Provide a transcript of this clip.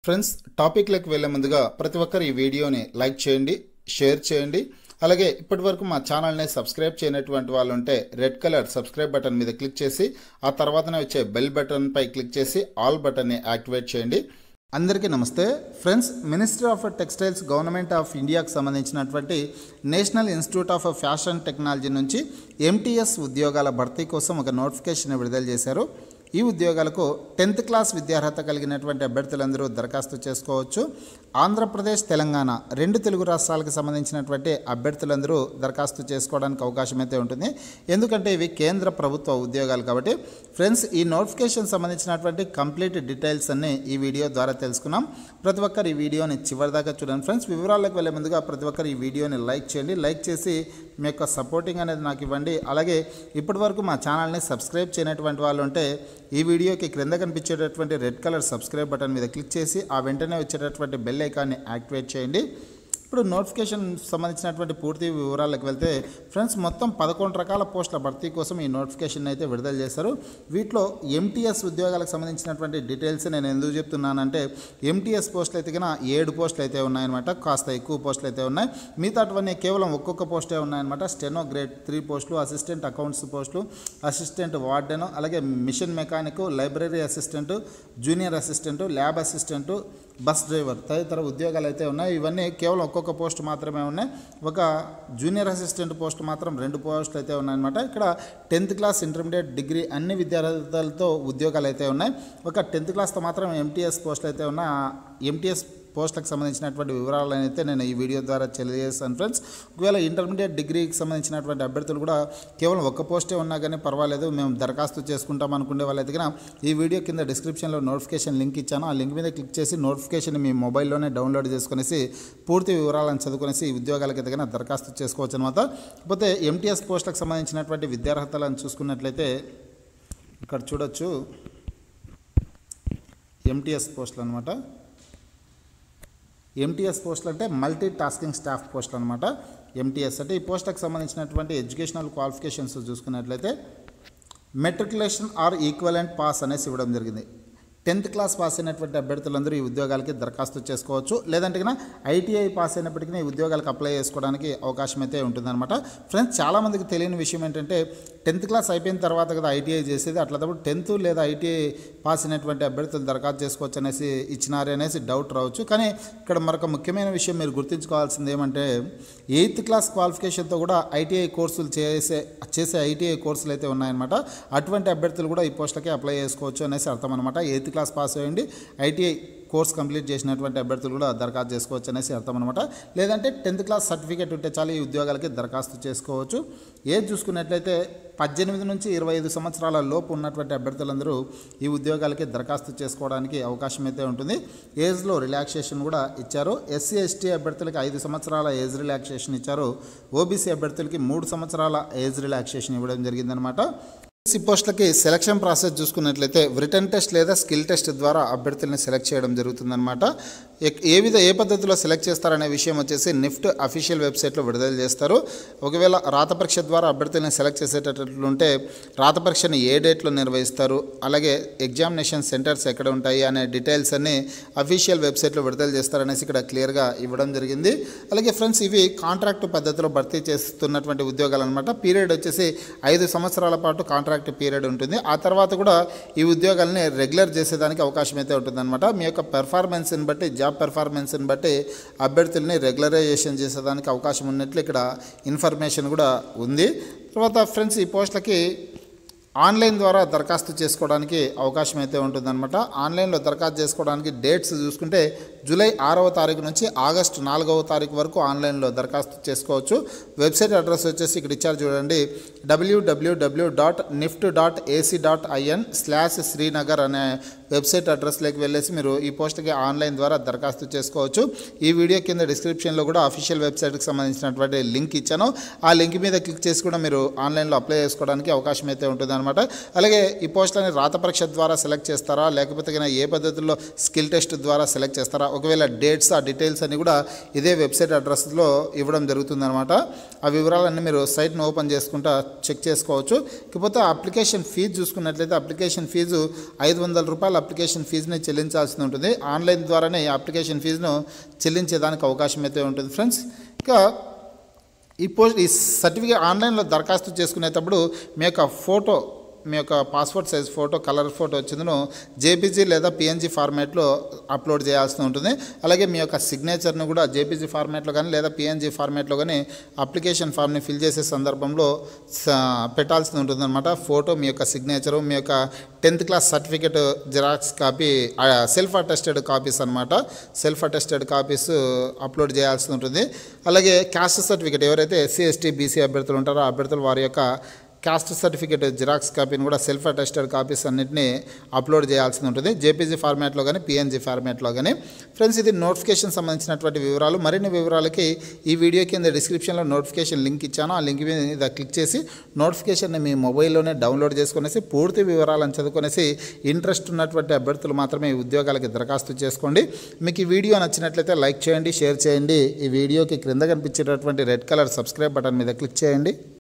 friends టాపిక్లకు వెళ్ళే ముందుగా ప్రతి ఒక్కరు ఈ వీడియోని లైక్ చేయండి షేర్ చేయండి అలాగే ఇప్పటి వరకు మా ఛానల్ని సబ్స్క్రైబ్ చేయనటువంటి వాళ్ళు ఉంటే రెడ్ కలర్ సబ్స్క్రైబ్ బటన్ మీద క్లిక్ చేసి ఆ తర్వాతనే వచ్చే బెల్ బటన్ పై క్లిక్ చేసి ఆల్ బటన్ని యాక్టివేట్ చేయండి అందరికీ నమస్తే friends ministry of textiles government of ఇండియాకు సంబంధించినటువంటి national institute of fashion technology నుంచి ఎంటీఎస్ ఉద్యోగాల భర్తీ కోసం ఒక నోటిఫికేషన్ విడుదల చేశారు ఈ ఉద్యోగాలకు టెన్త్ క్లాస్ విద్యార్హత కలిగినటువంటి అభ్యర్థులందరూ దరఖాస్తు చేసుకోవచ్చు ఆంధ్రప్రదేశ్ తెలంగాణ రెండు తెలుగు రాష్ట్రాలకు సంబంధించినటువంటి అభ్యర్థులందరూ దరఖాస్తు చేసుకోవడానికి అవకాశం అయితే ఉంటుంది ఎందుకంటే ఇవి కేంద్ర ప్రభుత్వ ఉద్యోగాలు కాబట్టి ఫ్రెండ్స్ ఈ నోటిఫికేషన్ సంబంధించినటువంటి కంప్లీట్ డీటెయిల్స్ అన్ని ఈ వీడియో ద్వారా తెలుసుకున్నాం ప్రతి ఒక్కరు ఈ వీడియోని చివరిదాకా చూడండి ఫ్రెండ్స్ వివరాలకు వెళ్ళే ముందుగా ప్రతి ఒక్కరు ఈ వీడియోని లైక్ చేయండి లైక్ చేసి మీ యొక్క సపోర్టింగ్ అనేది నాకు ఇవ్వండి అలాగే ఇప్పటి వరకు మా ఛానల్ని సబ్స్క్రైబ్ చేయనటువంటి వాళ్ళు ఉంటే ఈ వీడియోకి క్రింద కనిపించేటటువంటి రెడ్ కలర్ సబ్స్క్రైబ్ బటన్ మీద క్లిక్ చేసి ఆ వెంటనే వచ్చేటటువంటి బెల్ ఐకాన్ని యాక్టివేట్ చేయండి ఇప్పుడు నోటిఫికేషన్ సంబంధించినటువంటి పూర్తి వివరాలకు వెళ్తే ఫ్రెండ్స్ మొత్తం పదకొండు రకాల పోస్టుల భర్తీ కోసం ఈ నోటిఫికేషన్ అయితే విడుదల చేశారు వీటిలో ఎంటీఎస్ ఉద్యోగాలకు సంబంధించినటువంటి డీటెయిల్స్ నేను ఎందుకు చెప్తున్నానంటే ఎంటీఎస్ పోస్టులు అయితే కన్నా ఏడు పోస్టులు అయితే ఉన్నాయన్నమాట కాస్త ఎక్కువ పోస్టులు అయితే ఉన్నాయి మిగతావన్నీ కేవలం ఒక్కొక్క పోస్టే ఉన్నాయన్నమాట స్టెనో గ్రేడ్ త్రీ పోస్టులు అసిస్టెంట్ అకౌంట్స్ పోస్టులు అసిస్టెంట్ వార్డెన్ అలాగే machine mechanic library assistant junior assistant lab assistant bus driver తదితర ఉద్యోగాలు అయితే ఉన్నాయి ఇవన్నీ కేవలం ఒక్కొక్క పోస్ట్ మాత్రమే ఉన్నాయి ఒక జూనియర్ అసిస్టెంట్ పోస్ట్ మాత్రం రెండు పోస్టులు అయితే ఉన్నాయన్నమాట ఇక్కడ టెన్త్ క్లాస్ ఇంటర్మీడియట్ డిగ్రీ అన్ని విద్యార్థులతో ఉద్యోగాలు అయితే ఉన్నాయి ఒక టెన్త్ క్లాస్తో మాత్రం ఎంటీఎస్ పోస్టులు అయితే ఉన్నాయి ఎంటీఎస్ పోస్టులకు సంబంధించినటువంటి వివరాలను అయితే నేను ఈ వీడియో ద్వారా తెలియజేస్తాను ఫ్రెండ్స్ ఒకవేళ ఇంటర్మీడియట్ డిగ్రీకి సంబంధించినటువంటి అభ్యర్థులు కూడా కేవలం ఒక్క పోస్టే ఉన్నా కానీ పర్వాలేదు మేము దరఖాస్తు చేసుకుంటాం అనుకునే వాళ్ళైతే కనుక ఈ వీడియో కింద డిస్క్రిప్షన్లో నోటిఫికేషన్ లింక్ ఇచ్చాను ఆ లింక్ మీద క్లిక్ చేసి నోటిఫికేషన్ మీ మొబైల్లోనే డౌన్లోడ్ చేసుకునేసి పూర్తి వివరాలను చదువుకునేసి ఈ ఉద్యోగాలకి అయితే కనుక దరఖాస్తు చేసుకోవచ్చు అనమాట కాకపోతే ఎంటీఎస్ పోస్టులకు సంబంధించినటువంటి విద్యార్హతలను చూసుకున్నట్లయితే ఇక్కడ చూడొచ్చు ఎంటీఎస్ పోస్టులు అనమాట ఎంటీఎస్ పోస్టులు అంటే మల్టీ టాస్కింగ్ స్టాఫ్ పోస్టులు అనమాట ఎంటీఎస్ అంటే ఈ పోస్టులకు సంబంధించినటువంటి ఎడ్యుకేషనల్ క్వాలిఫికేషన్స్ చూసుకున్నట్లయితే మెట్రికులేషన్ ఆర్ ఈక్వలెంట్ పాస్ అనేసి ఇవ్వడం జరిగింది టెన్త్ క్లాస్ పాస్ అయినటువంటి అభ్యర్థులందరూ ఈ ఉద్యోగాలకి దరఖాస్తు చేసుకోవచ్చు లేదంటే కన్నా ఐటీఐ పాస్ అయినప్పటికీ ఈ ఉద్యోగాలకు అప్లై చేసుకోవడానికి అవకాశం అయితే ఉంటుందన్నమాట ఫ్రెండ్స్ చాలామందికి తెలియని విషయం ఏంటంటే టెన్త్ క్లాస్ అయిపోయిన తర్వాత కదా ఐటీఐ చేసేది అట్లా టెన్త్ లేదా ఐటీఐ పాస్ అయినటువంటి అభ్యర్థులు దరఖాస్తు చేసుకోవచ్చు అనేసి ఇచ్చినారు అనేసి డౌట్ రావచ్చు కానీ ఇక్కడ మరొక ముఖ్యమైన విషయం మీరు గుర్తుంచుకోవాల్సింది ఏమంటే ఎయిత్ క్లాస్ క్వాలిఫికేషన్తో కూడా ఐటీఐ కోర్సులు చేసే చేసే ఐటీఐ కోర్సులు అయితే ఉన్నాయన్నమాట అటువంటి అభ్యర్థులు కూడా ఈ పోస్టులకి అప్లై చేసుకోవచ్చు అనేసి అర్థం అనమాట ఎయిత్ క్లాస్ పాస్ అయ్యండి ఐటీఐ కోర్స్ కంప్లీట్ చేసినటువంటి అభ్యర్థులు కూడా దరఖాస్తు చేసుకోవచ్చు అనేసి అర్థం అనమాట లేదంటే టెన్త్ క్లాస్ సర్టిఫికేట్ ఉంటే చాలు ఈ ఉద్యోగాలకి దరఖాస్తు చేసుకోవచ్చు ఏజ్ చూసుకున్నట్లయితే పద్దెనిమిది నుంచి ఇరవై ఐదు సంవత్సరాల లోపు ఉన్నటువంటి అభ్యర్థులందరూ ఈ ఉద్యోగాలకి దరఖాస్తు చేసుకోవడానికి అవకాశం అయితే ఉంటుంది ఏజ్లో రిలాక్సేషన్ కూడా ఇచ్చారు ఎస్సీ ఎస్టీ అభ్యర్థులకి ఐదు సంవత్సరాల ఏజ్ రిలాక్సేషన్ ఇచ్చారు ఓబీసీ అభ్యర్థులకి మూడు సంవత్సరాల ఏజ్ రిలాక్సేషన్ ఇవ్వడం జరిగిందనమాట ఈ పోస్టులకి సెలక్షన్ ప్రాసెస్ చూసుకున్నట్లయితే రిటర్న్ టెస్ట్ లేదా స్కిల్ టెస్ట్ ద్వారా అభ్యర్థుల్ని సెలెక్ట్ చేయడం జరుగుతుందన్నమాట ఎక్- ఏ విధ ఏ పద్ధతిలో సెలెక్ట్ చేస్తారనే విషయం వచ్చేసి నిఫ్ట్ అఫీషియల్ వెబ్సైట్లో విడుదల చేస్తారు ఒకవేళ రాత పరీక్ష ద్వారా అభ్యర్థుల్ని సెలెక్ట్ చేసేటట్లుంటే రాత పరీక్షని ఏ డేట్లో నిర్వహిస్తారు అలాగే ఎగ్జామినేషన్ సెంటర్స్ ఎక్కడ ఉంటాయి అనే డీటెయిల్స్ అన్ని అఫీషియల్ వెబ్సైట్లో విడుదల చేస్తారనేసి ఇక్కడ క్లియర్గా ఇవ్వడం జరిగింది అలాగే ఫ్రెండ్స్ ఇవి కాంట్రాక్ట్ పద్ధతిలో భర్తీ చేస్తున్నటువంటి ఉద్యోగాలు అనమాట పీరియడ్ వచ్చేసి ఐదు సంవత్సరాల పాటు కాంట్రాక్ట్ పీరియడ్ ఉంటుంది ఆ తర్వాత కూడా ఈ ఉద్యోగాలని రెగ్యులర్ చేసేదానికి అవకాశం అయితే ఉంటుందన్నమాట మీ యొక్క పెర్ఫార్మెన్స్ని బట్టి జాబ్ పెర్ఫార్మెన్స్ని బట్టి అభ్యర్థుల్ని రెగ్యులరైజేషన్ చేసేదానికి అవకాశం ఉన్నట్లు ఇక్కడ ఇన్ఫర్మేషన్ కూడా ఉంది తర్వాత ఫ్రెండ్స్ ఈ పోస్టులకి ఆన్లైన్ ద్వారా దరఖాస్తు చేసుకోవడానికి అవకాశం అయితే ఉంటుందన్నమాట ఆన్లైన్లో దరఖాస్తు చేసుకోవడానికి డేట్స్ చూసుకుంటే జూలై ఆరవ తారీఖు నుంచి ఆగస్టు నాలుగవ తారీఖు వరకు ఆన్లైన్లో దరఖాస్తు చేసుకోవచ్చు వెబ్సైట్ అడ్రస్ వచ్చేసి ఇక్కడ ఇచ్చారు చూడండి WWW dot NIFT dot AC dot IN slash Srinagar అనే వెబ్సైట్ అడ్రస్లోకి వెళ్ళేసి మీరు ఈ పోస్ట్కి ఆన్లైన్ ద్వారా దరఖాస్తు చేసుకోవచ్చు ఈ వీడియో కింద డిస్క్రిప్షన్లో కూడా అఫీషియల్ వెబ్సైట్కి సంబంధించినటువంటి లింక్ ఇచ్చాను ఆ లింక్ మీద క్లిక్ చేసి కూడా మీరు ఆన్లైన్లో అప్లై చేసుకోవడానికి అవకాశం అయితే ఉంటుందన్నమాట అలాగే ఈ పోస్టులని రాత పరీక్ష ద్వారా సెలెక్ట్ చేస్తారా లేకపోతే కనుక ఏ పద్ధతుల్లో స్కిల్ టెస్ట్ ద్వారా సెలెక్ట్ చేస్తారా ఒకవేళ డేట్స్ ఆ డీటెయిల్స్ అన్ని కూడా ఇదే వెబ్సైట్ అడ్రస్లో ఇవ్వడం జరుగుతుందన్నమాట ఆ వివరాలన్నీ మీరు సైట్ను ఓపెన్ చేసుకుంటా చెక్ చేసుకోవచ్చు ఇకపోతే అప్లికేషన్ ఫీజు చూసుకున్నట్లయితే అప్లికేషన్ ఫీజు ఐదు వందల రూపాయల అప్లికేషన్ ఫీజుని చెల్లించాల్సి ఉంటుంది ఆన్లైన్ ద్వారానే ఈ అప్లికేషన్ ఫీజును చెల్లించేదానికి అవకాశం అయితే ఉంటుంది ఫ్రెండ్స్ ఇక ఈ పోస్ట్ ఈ సర్టిఫికేట్ ఆన్లైన్లో దరఖాస్తు చేసుకునేటప్పుడు మీ యొక్క ఫోటో మీ యొక్క passport size photo colour photo వచ్చిందను జేపీజీ లేదా పిఎన్జీ ఫార్మాట్లో అప్లోడ్ చేయాల్సి ఉంటుంది అలాగే మీ యొక్క సిగ్నేచర్ను కూడా జేపీజీ ఫార్మాట్లో కానీ లేదా పిఎన్జీ ఫార్మాట్లో కానీ అప్లికేషన్ ఫామ్ని ఫిల్ చేసే సందర్భంలో స- పెట్టాల్సి ఉంటుందన్నమాట ఫోటో మీ యొక్క సిగ్నేచరు మీ యొక్క tenth class certificate xerox copy self attested copies అనమాట సెల్ఫ్ అటెస్టెడ్ కాపీస్ అప్లోడ్ చేయాల్సి ఉంటుంది అలాగే క్యాస్ట్ సర్టిఫికేట్ ఎవరైతే ఎస్సీ ఎస్టీ బీసీ అభ్యర్థులు ఉంటారో ఆ అభ్యర్థులు వారి యొక్క క్యాస్ట్ సర్టిఫికేట్ జిరాక్స్ కాపీని కూడా సెల్ఫ్ అటెస్టెడ్ కాపీస్ అన్నింటినీ అప్లోడ్ చేయాల్సి ఉంటుంది జేపీజీ ఫార్మాట్లో కానీ పిఎన్జీ ఫార్మాట్లో కానీ ఫ్రెండ్స్ ఇది నోటిఫికేషన్ సంబంధించినటువంటి వివరాలు మరిన్ని వివరాలకి ఈ వీడియో కింద డిస్క్రిప్షన్లో నోటిఫికేషన్ లింక్ ఇచ్చాను ఆ లింక్ మీద క్లిక్ చేసి నోటిఫికేషన్ని మీ మొబైల్లోనే డౌన్లోడ్ చేసుకునేసి పూర్తి వివరాలను చదువుకునేసి ఇంట్రెస్ట్ ఉన్నటువంటి అభ్యర్థులు మాత్రమే ఈ ఉద్యోగాలకి దరఖాస్తు చేసుకోండి మీకు ఈ వీడియో నచ్చినట్లయితే లైక్ చేయండి షేర్ చేయండి ఈ వీడియోకి క్రింద కనిపించేటటువంటి రెడ్ కలర్ సబ్స్క్రైబ్ బటన్ మీద క్లిక్ చేయండి